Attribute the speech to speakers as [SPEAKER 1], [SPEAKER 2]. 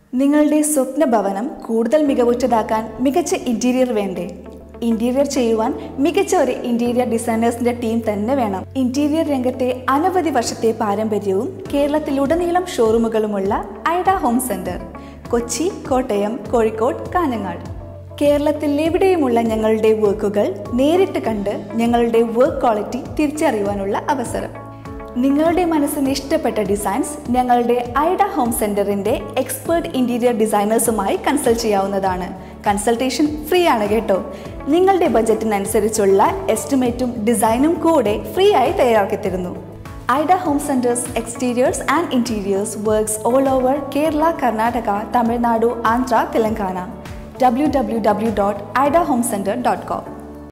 [SPEAKER 1] നിങ്ങളുടെ സ്വപ്ന ഭവനം കൂടുതൽ മികവുറ്റതാക്കാൻ മികച്ച ഇന്റീരിയർ വേണ്ടേ ഇന്റീരിയർ ചെയ്യുവാൻ മികച്ച ഒരു ഇന്റീരിയർ ഡിസൈനേഴ്സിന്റെ ടീം തന്നെ വേണം ഇന്റീരിയർ രംഗത്തെ അനവധി വർഷത്തെ പാരമ്പര്യവും കേരളത്തിലുടനീളം ഷോറൂമുകളുമുള്ള ഐഡ ഹോം സെന്റർ കൊച്ചി കോട്ടയം കോഴിക്കോട് കാഞ്ഞങ്ങാട് കേരളത്തിൽ എവിടെയുമുള്ള ഞങ്ങളുടെ വർക്കുകൾ നേരിട്ട് കണ്ട് ഞങ്ങളുടെ വർക്ക് ക്വാളിറ്റി തിരിച്ചറിയുവാനുള്ള അവസരം നിങ്ങളുടെ മനസ്സിന് ഇഷ്ടപ്പെട്ട ഡിസൈൻസ് ഞങ്ങളുടെ ഐഡ ഹോം സെന്ററിന്റെ എക്സ്പേർട്ട് ഇന്റീരിയർ ഡിസൈനേഴ്സുമായി കൺസൾട്ട് ചെയ്യാവുന്നതാണ് കൺസൾട്ടേഷൻ ഫ്രീ ആണ് കേട്ടോ നിങ്ങളുടെ ബജറ്റിനനുസരിച്ചുള്ള എസ്റ്റിമേറ്റും ഡിസൈനും കൂടെ ഫ്രീ ആയി തയ്യാറാക്കി തരുന്നു Aida home centres exteriors and interiors works all over Kerala Karnataka Tamil Nadu Andhra Telangana W W W dot Aida home centre dot com